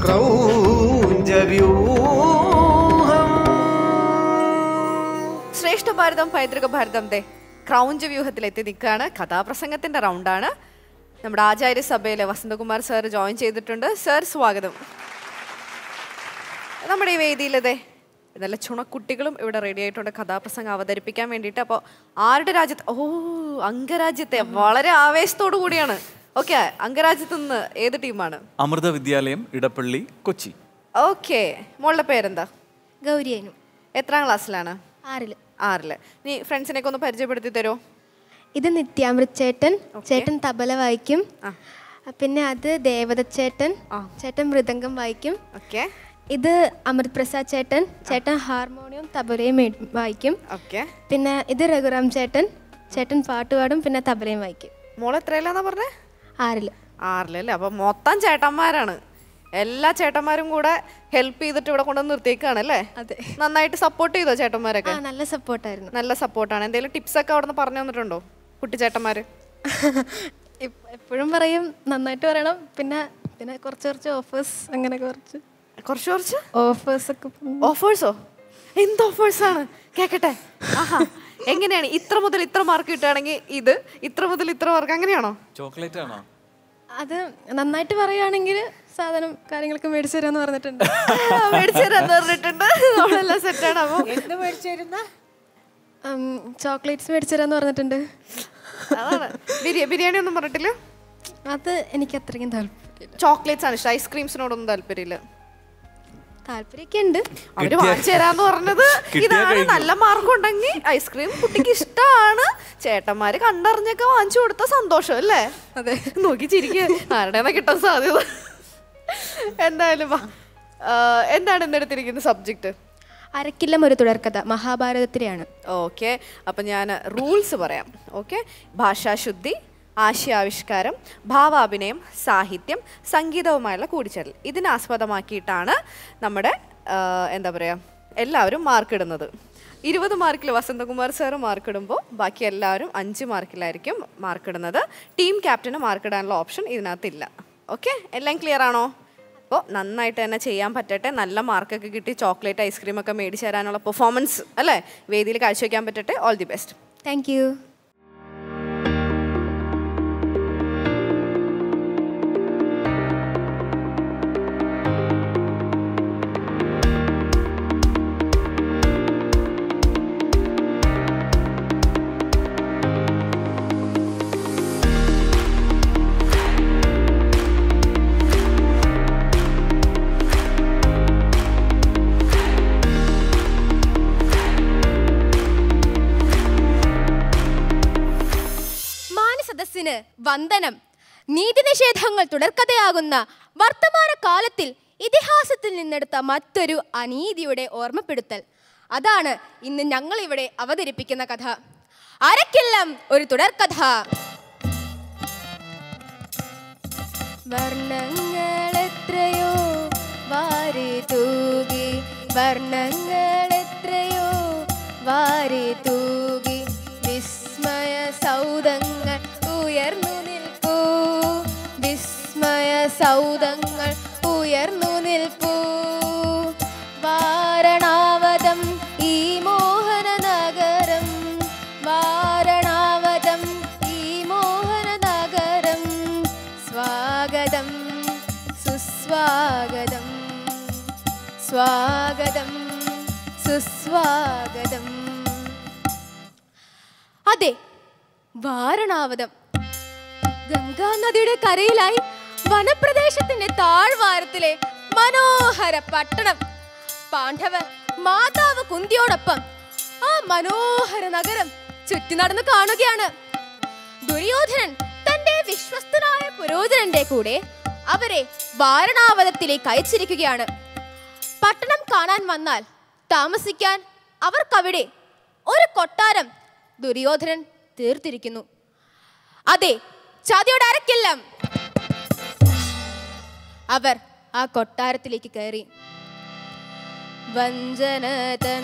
ക്രൗഞ്ചവ്യൂഹം ശ്രേഷ്ഠ ഭാരതം പൈതൃക ഭാരതം ദേ ക്രൗഞ്ച വ്യൂഹത്തിൽ എത്തി നിൽക്കുകയാണ് കഥാപ്രസംഗത്തിന്റെ റൗണ്ടാണ് നമ്മുടെ ആചാര്യ സഭയിലെ വസന്തകുമാർ സാർ ജോയിൻ ചെയ്തിട്ടുണ്ട് സാർ സ്വാഗതം നമ്മുടെ ഈ വേദിയിലതെ നല്ല ചുണക്കുട്ടികളും ഇവിടെ റെഡി ആയിട്ടുണ്ട് കഥാപ്രസംഗം അവതരിപ്പിക്കാൻ വേണ്ടിയിട്ട് അപ്പോൾ ആരുടെ രാജ്യത്ത് ഓ അംഗരാജ്യത്തെ വളരെ ആവേശത്തോടു കൂടിയാണ് ഓക്കെ അംഗരാജ്യത്ത് നിന്ന് ഏത് ടീമാണ് അമൃത വിദ്യാലയം ഇടപ്പള്ളി കൊച്ചി ഓക്കെ മോളുടെ പേരെന്താ ഗൗരിയനും എത്രാം ക്ലാസ്സിലാണ് ആറില് ആറില് നീ ഫ്രണ്ട്സിനെയൊക്കെ ഒന്ന് പരിചയപ്പെടുത്തി തരുമോ ഇത് നിത്യാമൃത് ചേട്ടൻ ചേട്ടൻ തബല വായിക്കും പിന്നെ അത് ദേവത ചേട്ടൻ ചേട്ടൻ മൃദംഗം വായിക്കും ഓക്കെ ഇത് അമൃത് പ്രസാദ് ചേട്ടൻ ചേട്ടൻ ഹാർമോണിയം തബലയും മേ- വായിക്കും ഓക്കെ പിന്നെ ഇത് രഘുറാം ചേട്ടൻ ചേട്ടൻ പാട്ട് പാടും പിന്നെ തബലയും വായിക്കും മോൾ എത്രയിലാന്നാ പറഞ്ഞേ ആറില് ആറിലല്ലേ അപ്പൊ മൊത്തം ചേട്ടന്മാരാണ് എല്ലാ ചേട്ടന്മാരും കൂടെ ഹെൽപ്പ് ചെയ്തിട്ട് ഇവിടെ കൊണ്ടുവന്ന് നിർത്തിയേക്കാണ് അല്ലേ അതെ. നന്നായിട്ട് സപ്പോർട്ട് ചെയ്തോ ചേട്ടന്മാരൊക്കെ ആ നല്ല സപ്പോർട്ടായിരുന്നു നല്ല സപ്പോർട്ടാണ് എന്തെങ്കിലും ടിപ്സ് ഒക്കെ അവിടെ നിന്ന് പറഞ്ഞു തന്നിട്ടുണ്ടോ കുട്ടി ചേട്ടന്മാര് എപ്പോഴും പറയും നന്നായിട്ട് പറയണം പിന്നെ പിന്നെ കുറച്ച് കുറച്ച് ഓഫേഴ്സ് അങ്ങനെ കുറച്ച് കുറച്ച് കുറച്ച് ഓഫേഴ്സ് ഒക്കെ ഓഫേഴ്സോ എന്ത് ഓഫേഴ്സ് ആണ് കേക്കട്ടെ ആഹാ എങ്ങനെയാണ് ഇത്ര മുതൽ ഇത്ര മാർക്ക് കിട്ടുകയാണെങ്കിൽ ഇത് ഇത്ര മുതൽ ഇത്ര മാർക്ക് അങ്ങനെയാണോ ചോക്ലേറ്റ് ആണോ അത് നന്നായിട്ട് പറയുകയാണെങ്കിൽ സാധനം കാര്യങ്ങളൊക്കെ മേടിച്ചു തരാമെന്ന് പറഞ്ഞിട്ടുണ്ട് മേടിച്ചു തരാന്ന് പറഞ്ഞിട്ടുണ്ട് നമ്മളെല്ലാം സെറ്റാണ് അപ്പൊ എന്ത് മേടിച്ചിരുന്ന ചോക്ലേറ്റ്സ് മേടിച്ചു തരാമെന്ന് പറഞ്ഞിട്ടുണ്ട് അതാണ് ബിരിയാണി ബിരിയാണി ഒന്നും പറഞ്ഞിട്ടില്ല അത് എനിക്ക് അത്രയ്ക്കും താല്പര്യമില്ല ചോക്ലേറ്റ്സ് ആണ് ഇഷ്ടം ഐസ്ക്രീംസിനോടൊന്നും താല്പര്യമില്ല താല്പര്യമൊക്കെ ഉണ്ട് അവര് വാങ്ങിച്ചു തരാന്ന് പറഞ്ഞത് ഇതാണ് നല്ല മാർക്ക് ഉണ്ടെങ്കിൽ ഐസ്ക്രീം കുട്ടിക്ക് ഇഷ്ടമാണ് ചേട്ടന്മാര് കണ്ടറിഞ്ഞൊക്കെ വാങ്ങിച്ചു കൊടുത്ത സന്തോഷം അല്ലേ അതെ നോക്കി ചിരിക്കുക ആരുടെന്നാ കിട്ടാൻ സാധ്യത എന്തായാലും വാ. ആ, എന്താണ് ഇന്ന് എടുത്തിരിക്കുന്ന സബ്ജക്ട് അരക്കില്ലം ഒരു തുടർക്കഥ മഹാഭാരതത്തിലെയാണ് ഓക്കെ അപ്പം ഞാൻ റൂൾസ് പറയാം ഓക്കെ ഭാഷാശുദ്ധി ആശയാവിഷ്കാരം ഭാവാഭിനയം സാഹിത്യം സംഗീതവുമായുള്ള കൂടിച്ചേരൽ ഇതിനെ ആസ്പദമാക്കിയിട്ടാണ് നമ്മുടെ ആ, എന്താ പറയുക എല്ലാവരും മാർക്ക് ഇടുന്നത് ഇരുപത് മാർക്കിൽ വസന്തകുമാർ സാറ് മാർക്ക് ഇടുമ്പോൾ ബാക്കി എല്ലാവരും അഞ്ച് മാർക്കിലായിരിക്കും മാർക്ക് ഇടുന്നത് ടീം ക്യാപ്റ്റന് മാർക്ക് ഇടാനുള്ള ഓപ്ഷൻ ഇതിനകത്തില്ല ഓക്കെ എല്ലാം ക്ലിയർ ആണോ അപ്പോൾ നന്നായിട്ട് തന്നെ ചെയ്യാൻ പറ്റട്ടെ നല്ല മാർക്കൊക്കെ കിട്ടി ചോക്ലേറ്റ് ഐസ്ക്രീം ഒക്കെ മേടിച്ച് തരാനുള്ള പെർഫോമൻസ് അല്ലേ വേദിയിൽ കാഴ്ചവെക്കാൻ പറ്റട്ടെ all the best thank you മാനസദസ്സിന് വന്ദനം നീതിനിഷേധങ്ങൾ തുടർക്കഥയാകുന്ന വർത്തമാന കാലത്തിൽ ഇതിഹാസത്തിൽ നിന്നെടുത്ത മറ്റൊരു അനീതിയുടെ ഓർമ്മപ്പെടുത്തൽ അതാണ് ഇന്ന് ഞങ്ങൾ ഇവിടെ അവതരിപ്പിക്കുന്ന കഥ അരക്കെല്ലാം ഒരു തുടർക്കഥ വർണ്ണങ്ങൾ എത്രയോ വാരി തൂകി വർണ്ണങ്ങൾ എത്രയോ വാരി തൂകി വിസ്മയ സൗദങ്ങൾ ഉയർന്നു നിൽപ്പൂ വിസ്മയ സൗദങ്ങൾ ഉയർന്നു നിൽപ്പൂ വാരണാവതം ഈ മോഹന നഗരം വാരണാവതം ഈ മോഹന നഗരം സ്വാഗതം സുസ്വാഗതം സ്വാഗതം സുസ്വാഗതം അതെ വാരണാവതം ഗംഗാ നദിയുടെ കരയിലായി വനപ്രദേശത്തിന്റെ താഴ്വാരത്തിലെ മനോഹര പട്ടണം പാണ്ഡവർ മാതാവ് കുന്തിയോടൊപ്പം ആ മനോഹര നഗരം ചുറ്റി നടന്നു കാണുകയാണ് ദുര്യോധനൻ തന്റെ വിശ്വസ്തനായ പുരോധനന്റെ കൂടെ അവരെ വാരണാവതത്തിലേക്ക് അയച്ചിരിക്കുകയാണ് പട്ടണം കാണാൻ വന്നാൽ താമസിക്കാൻ അവർക്കവിടെ ഒരു കൊട്ടാരം ദുര്യോധനൻ തീർത്തിരിക്കുന്നു അതെ ചതിയോട് അരക്കില്ല അവർ ആ കൊട്ടാരത്തിലേക്ക് കയറി വഞ്ചനതൻ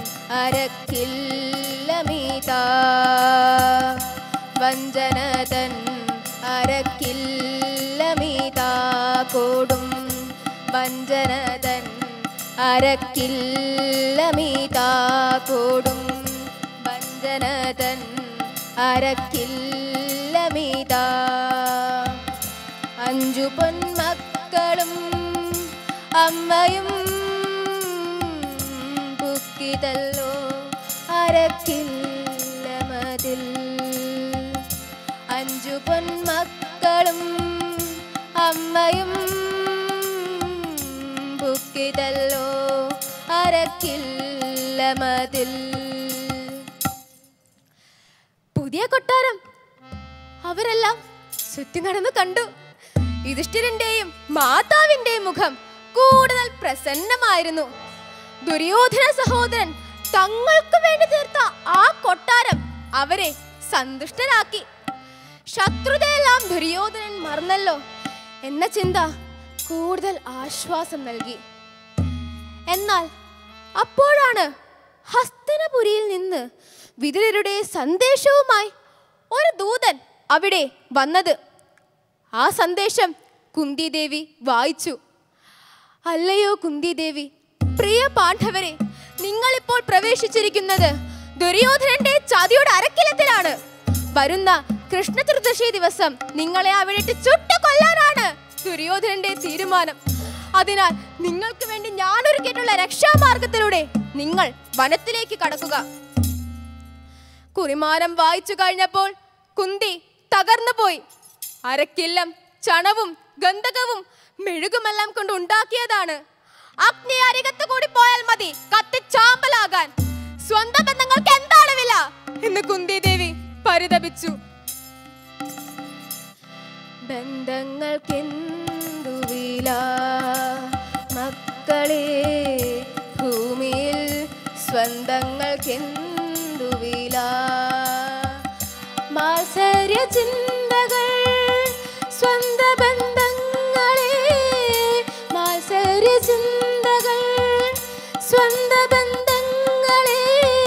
അരക്കില്ലമീത വഞ്ചനതൻ അരക്കില്ലമീത കൊടും വഞ്ചനതൻ അരക്കില്ലമീതാ കൊടും വഞ്ചനതൻ അരക്കില്ലമീതാ അഞ്ചു പൊന്മക്കളും അമ്മയും ബുക്കിതല്ലോ അരക്കില്ല മതിൽ അഞ്ചു പൊന്മക്കളും അമ്മയും ബുക്കിതല്ലോ അരക്കില്ല മതിൽ പുതിയ കൊട്ടാരം അവരെല്ലാം ചുറ്റി നടന്നു കണ്ടു യുധിഷ്ഠിരന്റെയും മാതാവിന്റെയും മുഖം കൂടുതൽ പ്രസന്നമായിരുന്നു ദുര്യോധന സഹോദരൻ തങ്ങൾക്ക് വേണ്ടി തീർത്ത ആ കൊട്ടാരം അവരെ സന്തുഷ്ടരാക്കി ശത്രുതയെല്ലാം ദുര്യോധനൻ മറന്നല്ലോ എന്ന ചിന്ത കൂടുതൽ ആശ്വാസം നൽകി എന്നാൽ അപ്പോഴാണ് ഹസ്തനപുരിയിൽ നിന്ന് വിതുരരുടെ സന്ദേശവുമായി ഒരു ദൂതൻ അവിടെ വന്നത് ആ സന്ദേശം കുന്തിദേവി വായിച്ചു അല്ലയോ കുന്തിദേവി പ്രിയ പാണ്ഡവരെ നിങ്ങളിപ്പോൾ പ്രവേശിച്ചിരിക്കുന്നത് ദുര്യോധനന്റെ ചതിയുടെ അരക്കിലത്തിലാണ് വരുന്ന കൃഷ്ണ ചതുർദശി ദിവസം നിങ്ങളെ അവിടെ ചുട്ടു കൊല്ലാനാണ് ദുര്യോധനന്റെ തീരുമാനം അതിനാൽ നിങ്ങൾക്ക് വേണ്ടി ഞാൻ ഒരുക്കിയിട്ടുള്ള രക്ഷാമാർഗത്തിലൂടെ നിങ്ങൾ വനത്തിലേക്ക് കടക്കുക കുറിമാനം വായിച്ചു കഴിഞ്ഞപ്പോൾ കുന്തി തകർന്നു പോയി അരക്കില്ലം ചണവും ഗന്ധകവും മെഴുകുമെല്ലാം കൊണ്ട് ഉണ്ടാക്കിയതാണ് അഗ്നി അരികത്ത് കൂടി പോയാൽ മതി കത്തിച്ചാമ്പലാകാൻ സ്വന്തം ബന്ധങ്ങൾക്ക് എന്താണ് വില എന്ന് കുന്തി ദേവി പരിതപിച്ചു ബന്ധങ്ങൾക്കെന്തു വില മക്കളെ ഭൂമിയിൽ സ്വന്തങ്ങൾക്കെന്തു വില മാത്സര്യ ചിന്തകൾ സ്വന്ത ബന്ധങ്ങളെ മാത്സര്യ ചിന്തകൾ സ്വന്ത ബന്ധങ്ങളെ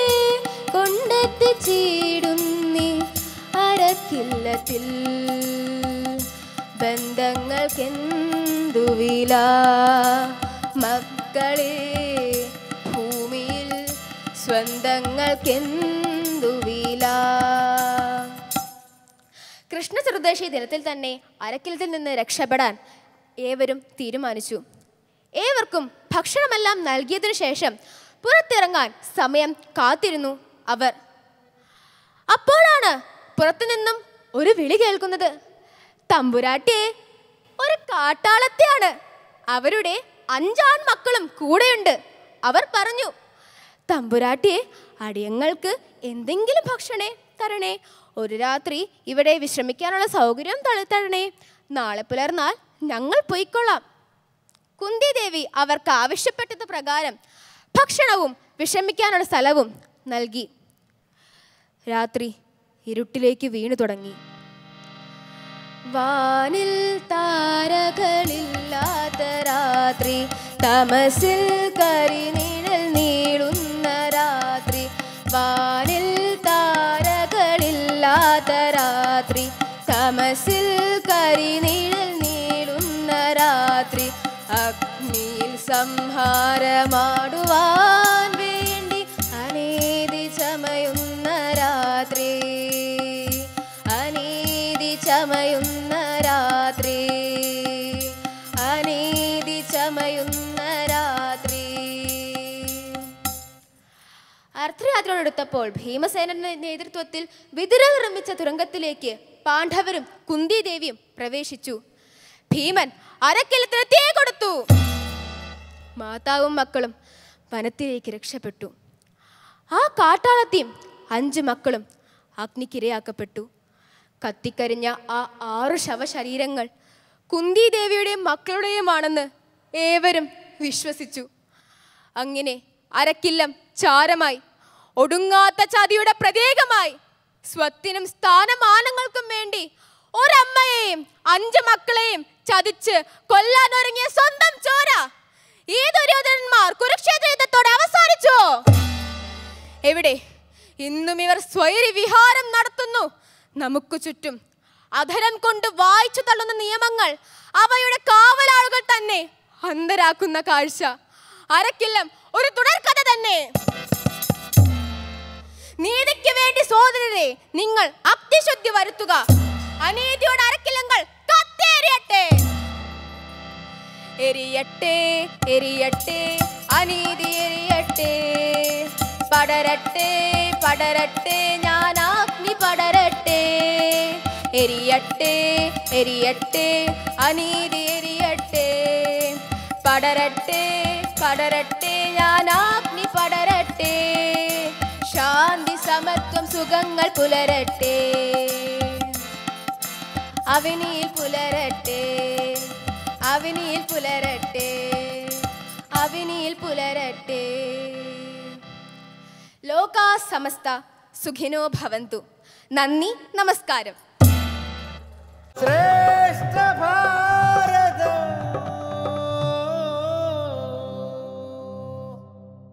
കൊണ്ടെത്തിച്ചിടുന്നി അരക്കില്ലത്തിൽ ബന്ധങ്ങൾക്കെന്തു വില മക്കളെ ഭൂമിയിൽ സ്വന്തങ്ങൾക്കെന്തു വില കൃഷ്ണ ചതുർദശി ദിനത്തിൽ തന്നെ അരക്കിലത്തിൽ നിന്ന് രക്ഷപ്പെടാൻ ഏവരും തീരുമാനിച്ചു ഏവർക്കും ഭക്ഷണമെല്ലാം നൽകിയതിനു ശേഷം പുറത്തിറങ്ങാൻ സമയം കാത്തിരുന്നു അവർ അപ്പോഴാണ് പുറത്തുനിന്നും ഒരു വിളി കേൾക്കുന്നത് തമ്പുരാട്ടിയെ ഒരു കാട്ടാളത്തെയാണ് അവരുടെ അഞ്ചാൺ മക്കളും കൂടെയുണ്ട് അവർ പറഞ്ഞു തമ്പുരാട്ടിയെ അടിയങ്ങൾക്ക് എന്തെങ്കിലും ഭക്ഷണേ തരണേ ഒരു രാത്രി ഇവിടെ വിശ്രമിക്കാനുള്ള സൗകര്യം തള തരണേ നാളെ പുലർന്നാൽ ഞങ്ങൾ പൊയ്ക്കൊള്ളാം കുന്തിദേവി അവർക്ക് ആവശ്യപ്പെട്ടത് പ്രകാരം ഭക്ഷണവും വിശ്രമിക്കാനുള്ള സ്ഥലവും നൽകി രാത്രി ഇരുട്ടിലേക്ക് വീണു തുടങ്ങി വാനിൽ താരകളില്ലാത്ത രാത്രി തമസിൽ കരിനിഴൽ നീളുന്ന രാത്രി വാനിൽ താരകളില്ലാത്ത രാത്രി തമസിൽ കരിനിഴൽ നീളുന്ന രാത്രി അഗ്നിയിൽ സംഹാരമാടുവാൻ വേണ്ടി അനീതി ചമയുന്ന രാത്രി അനീതി ചമയുന്ന രാത്രി അനീതി ചമയുന്ന രാത്രി അർദ്ധരാത്രിയോടെടുത്തപ്പോൾ ഭീമസേനന്റെ നേതൃത്വത്തിൽ വിതുര നിർമ്മിച്ച തുരങ്കത്തിലേക്ക് പാണ്ഡവരും കുന്തിദേവിയും പ്രവേശിച്ചു ഭീമൻ അരക്കിലത്തിന് തീ കൊടുത്തു മാതാവും മക്കളും വനത്തിലേക്ക് രക്ഷപ്പെട്ടു ആ കാട്ടാളത്തെയും അഞ്ച് മക്കളും അഗ്നിക്കിരയാക്കപ്പെട്ടു കത്തിക്കരിഞ്ഞ ആ ആറു ശവശരീരങ്ങൾ കുന്തിദേവിയുടെയും മക്കളുടെയുമാണെന്ന് ഏവരും വിശ്വസിച്ചു അങ്ങനെ അരക്കില്ലം ചാരമായി ഒടുങ്ങാത്ത ചതിയുടെ പ്രതീകമായി സ്വത്തിനും സ്ഥാനമാനങ്ങൾക്കും വേണ്ടി ഒരമ്മയെയും അഞ്ച് മക്കളെയും ചതിച്ച് കൊല്ലാൻ ഒരുങ്ങിയ സ്വന്തം ചോര ഈ ദുര്യോധനന്മാർ കുരുക്ഷേത്ര യുദ്ധത്തോടെ അവസാനിച്ചോ എവിടെ ഇന്നും ഇവർ സ്വൈരി വിഹാരം നടത്തുന്നു നമുക്ക് ചുറ്റും അധരം കൊണ്ട് വായിച്ചു തള്ളുന്ന നിയമങ്ങൾ അവയുടെ കാവലാളുകൾ തന്നെ അന്തരാക്കുന്ന കാഴ്ച അരക്കില്ലം ഒരു തുടർക്കഥ തന്നെ നീതിക്ക് വേണ്ടി സോദരരെ നിങ്ങൾ അഗ്നിശുദ്ധി വരുത്തുക അനീതിയുടെ അരക്കില്ലങ്ങൾ കത്തേറിയട്ടെ എരിയട്ടെ എരിയട്ടെ അനീതി എരിയട്ടെ പടരട്ടെ പടരട്ടെ ഞാൻ അഗ്നി പടരട്ടെ എരിയട്ടെ എരിയട്ടെ അനീതി എരിയട്ടെ പടരട്ടെ പടരട്ടെ ഞാൻ അഗ്നി പടരട്ടെ ശാന്തി സമത്വം സുഖങ്ങൾ പുലരട്ടെ അവനിയിൽ പുലരട്ടെ അവനിയിൽ പുലരട്ടെ അവനിയിൽ പുലരട്ടെ ലോകാ സമസ്ത സുഖിനോ ഭവന്തു നന്ദി നമസ്കാരം ശ്രേഷ്ഠ ഭാരത